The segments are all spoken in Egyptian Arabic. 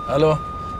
الو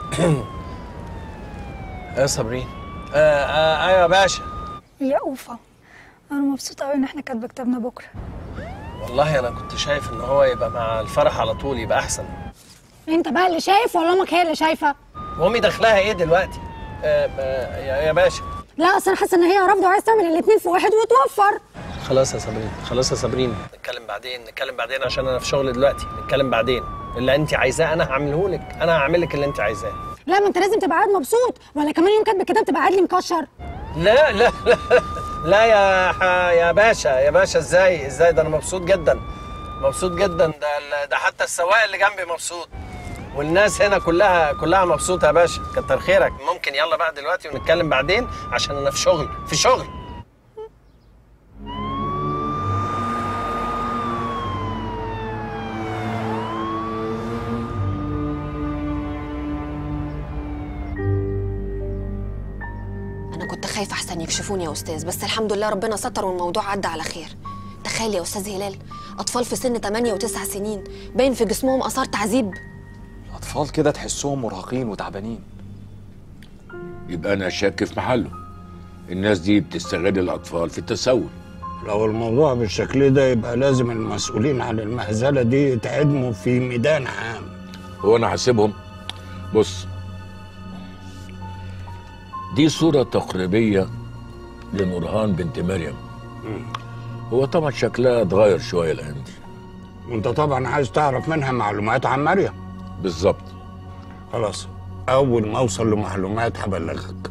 يا صابرين آه آه ايوه يا باشا يا اوفا انا مبسوطه قوي ان احنا كاتبه كتابنا بكره والله انا كنت شايف ان هو يبقى مع الفرح على طول يبقى احسن انت بقى اللي شايف ولا امك هي اللي شايفه وامي دخلها ايه دلوقتي آه آه يا يا باشا لا اصل انا حاسه ان هي رافضه وعايز تعمل الاثنين في واحد وتوفر خلاص يا صابرين خلاص يا صابرين نتكلم بعدين نتكلم بعدين عشان انا في شغل دلوقتي نتكلم بعدين اللي انت عايزاه انا هعمله لك انا هعمل لك اللي انت عايزاه لا ما انت لازم تبقى قاعد مبسوط ولا كمان يوم كاتب الكتاب تبقى قاعد لي مكشر لا لا لا لا يا ح- يا باشا يا باشا ازاي ازاي ده انا مبسوط جدا مبسوط جدا ده ال- ده حتى السواق اللي جنبي مبسوط والناس هنا كلها كلها مبسوطه يا باشا كتر خيرك ممكن يلا بقى دلوقتي ونتكلم بعدين عشان انا في شغل في شغل انا كنت خايفه احسن يكشفوني يا استاذ بس الحمد لله ربنا ستر والموضوع عدى على خير تخيل يا استاذ هلال اطفال في سن 8 و9 سنين باين في جسمهم اثار تعذيب اطفال كده تحسهم مرهقين وتعبانين يبقى انا شاك في محله الناس دي بتستغل الاطفال في التسول لو الموضوع بالشكل ده يبقى لازم المسؤولين عن المهزلة دي يتعدموا في ميدان عام هو انا هسيبهم بص دي صورة تقريبية لنورهان بنت مريم هو طبعا شكلها اتغير شوية الأيام دي وانت طبعا عايز تعرف منها معلومات عن مريم بالظبط خلاص اول ما اوصل لمعلومات هبلغك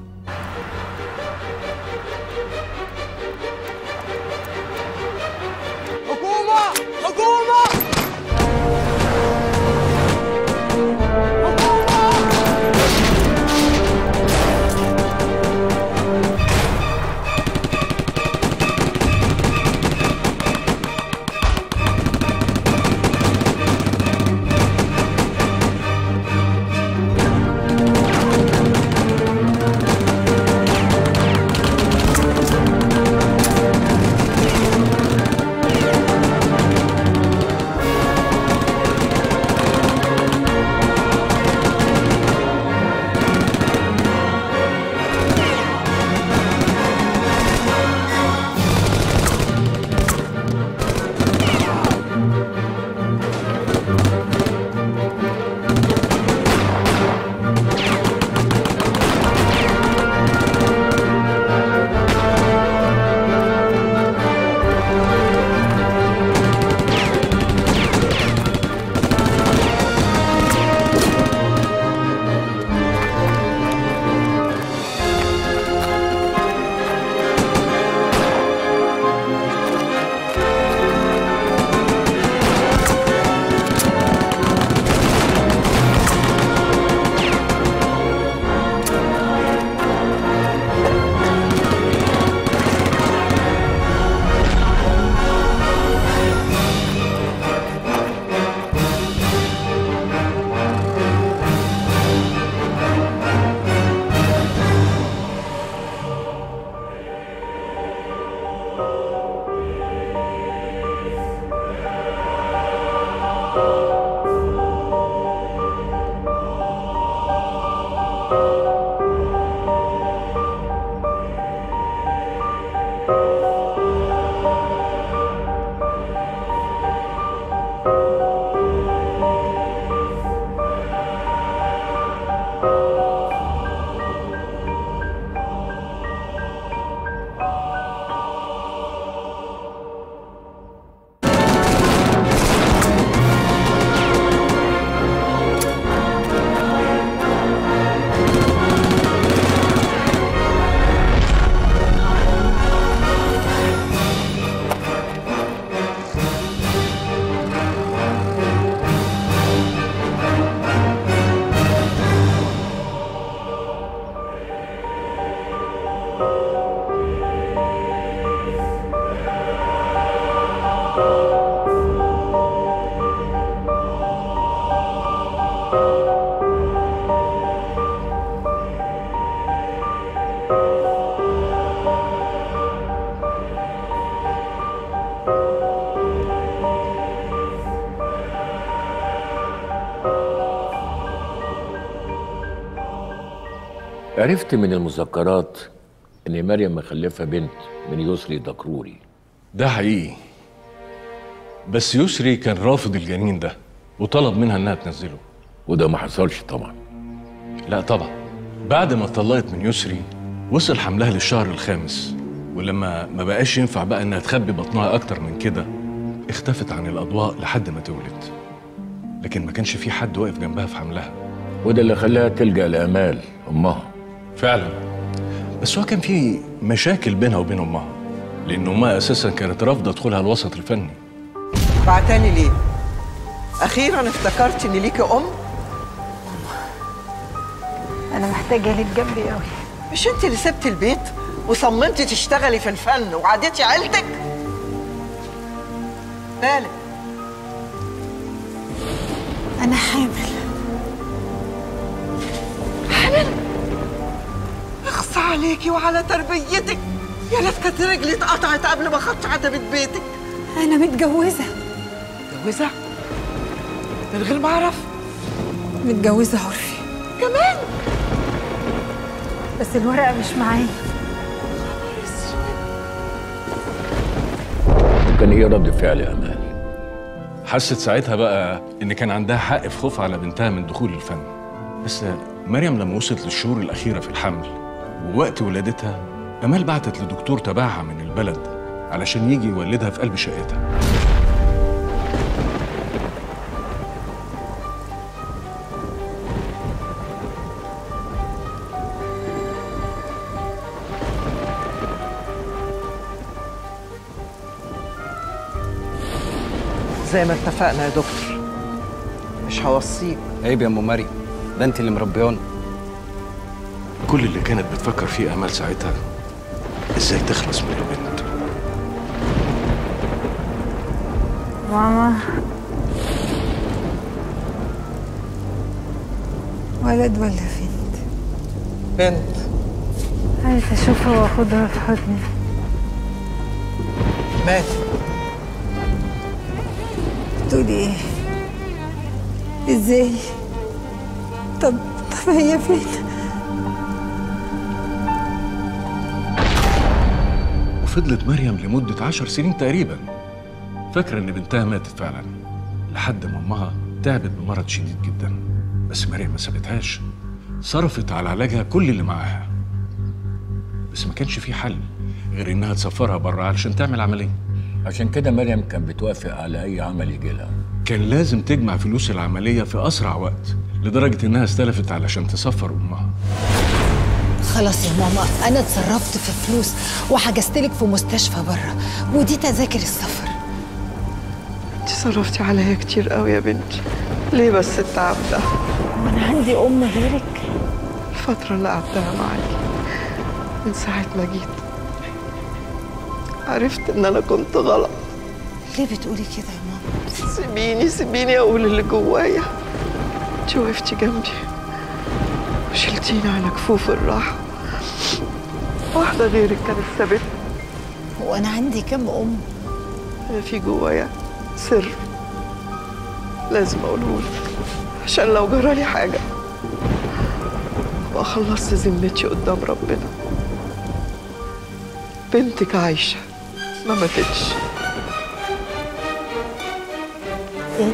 حكومة حكومة عرفت من المذكرات ان مريم مخلفه بنت من يسري دكروري ده حقيقي بس يسري كان رافض الجنين ده وطلب منها انها تنزله وده ما حصلش طبعا لا طبعا بعد ما اتطلقت من يسري وصل حملها للشهر الخامس ولما ما بقاش ينفع بقى انها تخبي بطنها اكتر من كده اختفت عن الاضواء لحد ما تولد لكن ما كانش في حد واقف جنبها في حملها وده اللي خلاها تلجا لامال امها فعلا بس هو كان في مشاكل بينها وبين امها لان امها اساسا كانت رافضه دخولها الوسط الفني بعتني ليه؟ أخيرا افتكرت إن ليكي أم؟ انا محتاجه لك جنبي قوي مش أنت اللي سبتي البيت وصممتي تشتغلي في الفن وعادتي عيلتك؟ مالك؟ انا حامل اخص عليكي وعلى تربيتك يا ريت كانت رجلي اتقطعت قبل ما خدت عتبة بيتك انا متجوزه متجوزة؟ من غير ما أعرف متجوزه عرفي كمان بس الورقه مش معايا وكان ايه رد فعل امال حست ساعتها بقى ان كان عندها حق في خوفها على بنتها من دخول الفن بس مريم لما وصلت للشهور الاخيره في الحمل ووقت ولادتها امال بعتت لدكتور تبعها من البلد علشان يجي يولدها في قلب شقتها زي ما اتفقنا يا دكتور مش هوصيك عيب يا ام مريم ده انت اللي مربيانا كل اللي كانت بتفكر فيه امال ساعتها ازاي تخلص من البنت ماما ولد ولا بنت بنت عايزه اشوفها واخدها في حضني ماتت تقولي ايه ازاي طب طب هي فين وفضلت مريم لمدة عشر سنين تقريبا فاكرة إن بنتها ماتت فعلا لحد ما أمها تعبت بمرض شديد جدا بس مريم ما سابتهاش صرفت على علاجها كل اللي معاها بس ما كانش في حل غير إنها تسفرها بره علشان تعمل عملية عشان كده مريم كانت بتوافق على اي عمل يجي لها كان لازم تجمع فلوس العملية في أسرع وقت لدرجة إنها استلفت علشان تسفر أمها خلاص يا ماما انا اتصرفت في فلوس وحجزت لك في مستشفى بره ودي تذاكر السفر انت صرفتي عليا كتير قوي يا بنتي ليه بس التعب ده وانا عندي ام غيرك الفترة اللي قعدتها معاكي من ساعة ما جيت عرفت ان انا كنت غلط ليه بتقولي كده يا ماما سيبيني سيبيني اقول اللي جوايا انت وقفتي جنبي وشلتيني على كفوف الراحة واحدة غيرك كانت سابتني هو انا عندي كام ام أنا في جوايا سر لازم أقوله لك عشان لو جرالي حاجة أبقى خلصت ذمتي قدام ربنا بنتك عايشة ما ماتتش ايه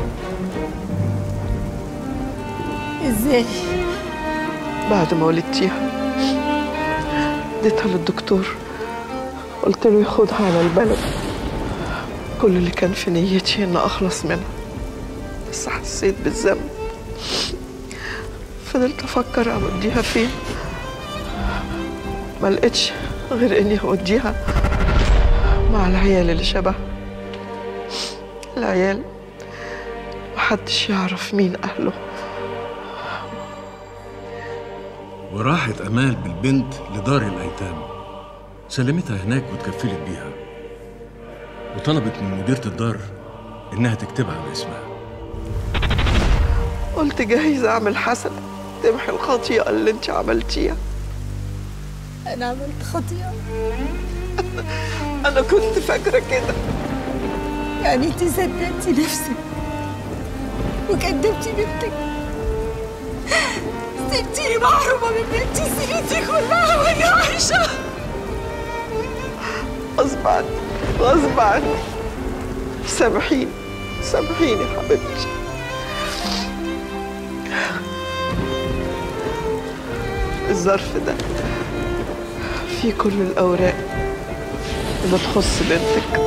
ازاي بعد ما ولدتيها اديتها للدكتور قلت له ياخدها على البلد كل اللي كان في نيتي ان اخلص منها بس حسيت بالذنب فضلت افكر اوديها فين ما لقيتش غير اني اوديها مع العيال اللي شبه العيال محدش يعرف مين اهله وراحت أمال بالبنت لدار الأيتام سلمتها هناك وتكفلت بيها وطلبت من مديرة الدار إنها تكتبها باسمها قلت جايز اعمل حسنه تمحي الخطيئه اللي انت عملتيها انا عملت خطيئه انا كنت فاكره كده يعني انت صدقتي نفسك وكدبتي بنتك انتي محرومة من بنتي سنتي كلها وهي عايشة غصب عني غصب عني سامحيني سامحيني حبيبتي الظرف ده فيه كل الأوراق اللي تخص بنتك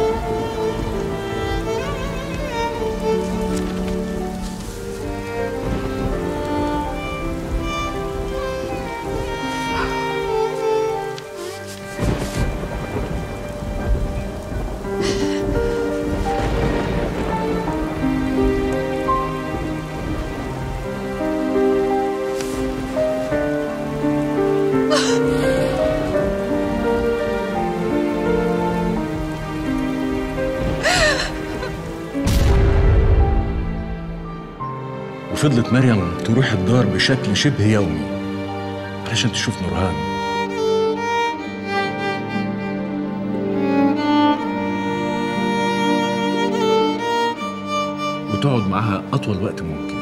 وفضلت مريم تروح الدار بشكل شبه يومي علشان تشوف نورهان وتقعد معاها أطول وقت ممكن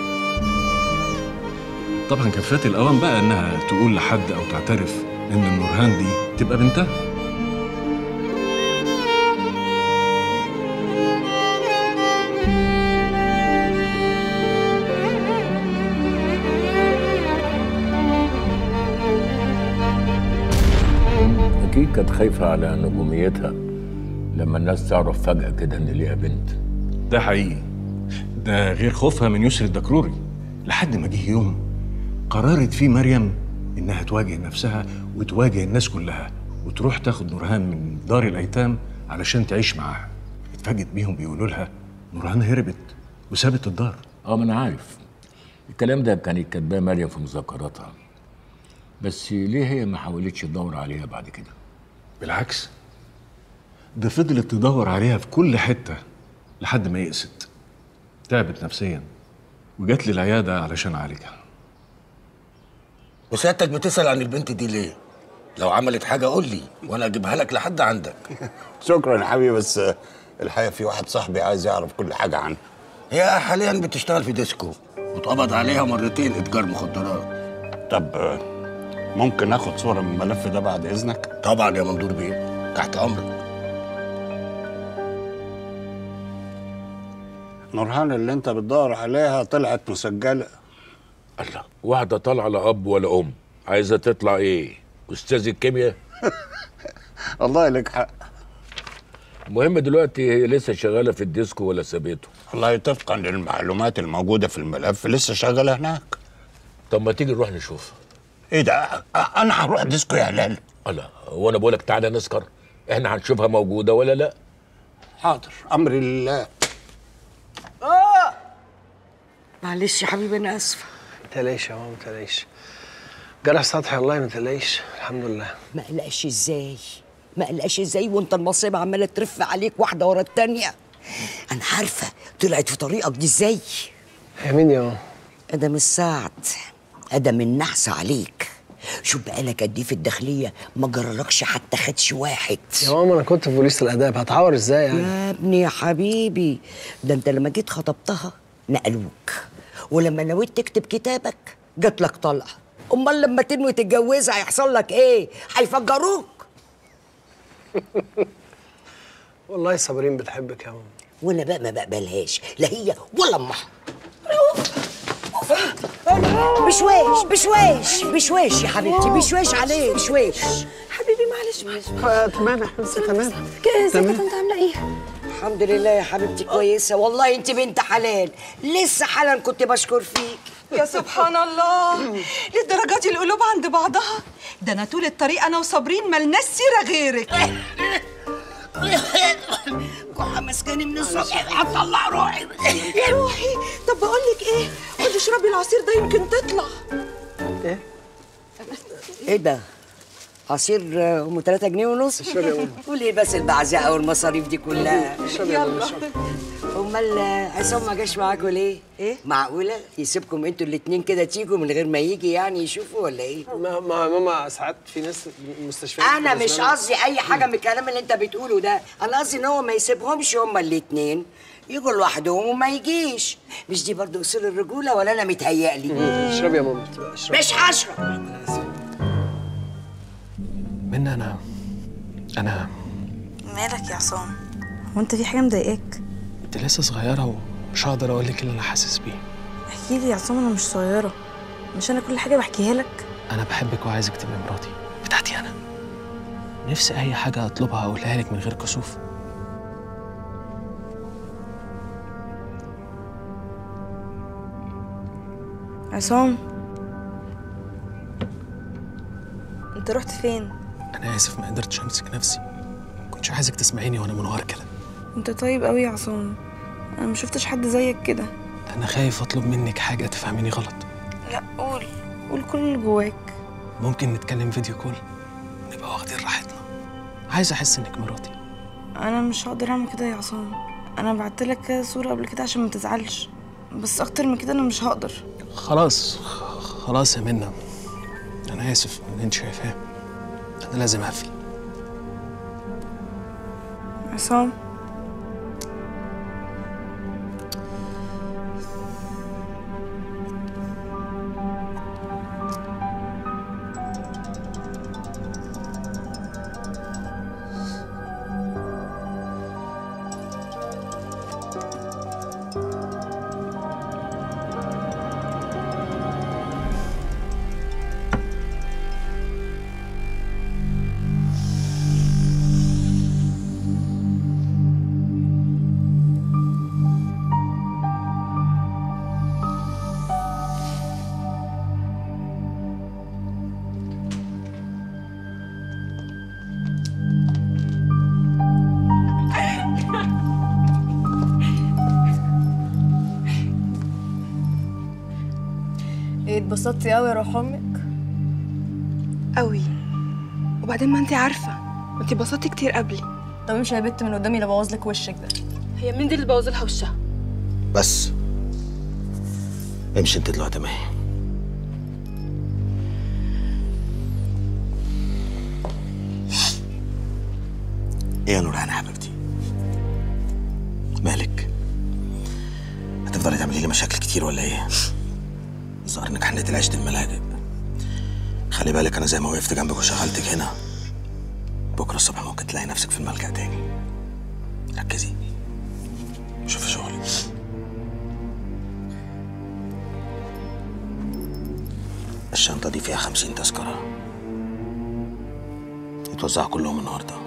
طبعا كان فات الأوان بقى إنها تقول لحد أو تعترف إن نورهان دي تبقى بنتها أكيد كانت خايفة على نجوميتها لما الناس تعرف فجأة كده إن ليها بنت ده حقيقي ده غير خوفها من يسر الدكروري لحد ما جه يوم قررت فيه مريم انها تواجه نفسها وتواجه الناس كلها وتروح تاخد نورهان من دار الايتام علشان تعيش معاها اتفاجئت بيهم بيقولوا لها نورهان هربت وسابت الدار اه ما انا عارف الكلام ده كانت كاتباه مريم في مذكراتها بس ليه هي ما حاولتش تدور عليها بعد كده بالعكس ده فضلت تدور عليها في كل حته لحد ما يئست تعبت نفسيا وجات لي العياده علشان اعالجها وسيادتك بتسأل عن البنت دي ليه؟ لو عملت حاجة قول لي وأنا أجيبها لك لحد عندك شكرا يا حبيبي بس الحقيقه في واحد صاحبي عايز يعرف كل حاجه عنها هي حاليا بتشتغل في ديسكو واتقبض عليها مرتين إتجار مخدرات طب ممكن اخد صوره من الملف ده بعد اذنك طبعا يا مندور بيه تحت أمرك نورهان اللي انت بتدور عليها طلعت مسجله الله واحدة طالعة لا أب ولا أم عايزة تطلع إيه؟ أستاذ الكيمياء؟ والله لك حق المهم دلوقتي هي لسه شغالة في الديسكو ولا سابته؟ والله طبقا للمعلومات الموجوده في الملف لسه شغاله هناك طب ما تيجي نروح نشوفها ايه ده أ- انا هروح ديسكو يا هلال الله وانا بقول لك تعالى نسكر احنا هنشوفها موجودة ولا لا؟ حاضر امري لله معلش يا حبيبي انا اسفه ما تقلقيش يا ماما ما تقلقيش جرح سطحي والله ما تقلقيش الحمد لله ما قلقش ازاي ما قلقش ازاي وانت المصيبه عماله ترف عليك واحده ورا التانيه انا عارفه طلعت في طريقك دي ازاي يا مين يا ماما ادم السعد ادم النحس عليك شوف بقالك قد ايه في الداخليه ما جرالكش حتى خدش واحد يا ماما انا كنت في بوليس الاداب هتعور ازاي يعني يا ابني يا حبيبي ده انت لما جيت خطبتها نقلوك ولما نويت تكتب كتابك جات لك طلقه امال لما تنوي تتجوزها هيحصل لك ايه هيفجروك والله صابرين بتحبك يا ماما وانا بقى ما بقبلهاش لا هي ولا امها بشويش بشويش بشويش يا حبيبتي بشويش عليه بشويش حبيبي معلش معلش تمام يا حبيبتي تمام ازيك تمام. انت عامله ايه الحمد لله يا حبيبتي كويسه والله انت بنت حلال لسه حالا كنت بشكر فيك يا سبحان الله للدرجة دي القلوب عند بعضها ده انا طول الطريق انا وصابرين ملناش سيره غيرك كحة مسكاني من الصبح هطلع روحي يا روحي طب بقول لك ايه خدي اشربي العصير ده يمكن تطلع ايه ده عصير آه، ام 3 جنيه ونص اشربي يا أم. وليه بس البعزقه والمصاريف دي كلها اشربي يا ماما اشربي امال آه، عصام ما جاش معاكوا ليه؟ ايه؟ معقولة؟ يسيبكم انتوا الاتنين كده تيجوا من غير ما يجي يعني يشوفوا ولا ايه؟ ما ما ماما ساعات في ناس مستشفيات انا بالنسبة مش لنا- قصدي اي حاجه من الكلام اللي انت بتقوله ده انا قصدي ان هو ما يسيبهمش هما الاتنين يجوا لوحدهم وما يجيش مش دي برضو اصول الرجوله ولا انا متهيألي اشربي يا ماما اشربي مش هشرب منى انا انا مالك يا عصام هو انت في حاجه مضايقاك انت لسه صغيره ومش هقدر اقول لك اللي انا حاسس بيه احكي لي يا عصام انا مش صغيره مش انا كل حاجه بحكيها لك انا بحبك وعايزك تبقي مراتي بتاعتي انا نفسي اي حاجه اطلبها اقولها لك من غير كسوف عصام انت رحت فين انا اسف ما قدرتش امسك نفسي كنتش عايزك تسمعيني وانا منهار كده انت طيب قوي يا عصام انا ما شفتش حد زيك كده انا خايف اطلب منك حاجه تفهميني غلط لا قول قول كل اللي جواك ممكن نتكلم فيديو كول نبقى واخدين راحتنا عايز احس انك مراتي انا مش هقدر اعمل كده يا عصام انا بعت لك كده صوره قبل كده عشان ما تزعلش بس اكتر من كده انا مش هقدر خلاص خلاص يا منى انا اسف ان انت شايفاه انا لازم اقفل عصام ايه اتبسطتي قوي يا روح امك قوي وبعدين ما انت عارفه ما انت اتبسطتي كتير قبلي طب امشي يا بت من قدامي اللي بوظ لك وشك ده هي مين دي اللي بوظ لها وشها بس امشي انت دلوقتي معايا ايه يا نورهان يا حبيبتي مالك هتفضلي تعملي لي مشاكل كتير ولا ايه ظهر انك حنيت العيش الملاجئ خلي بالك انا زي ما وقفت جنبك وشغلتك هنا بكره الصبح ممكن تلاقي نفسك في الملجأ تاني ركزي شوفي شغلك الشنطة دي فيها خمسين تذكرة يتوزعوا كلهم النهاردة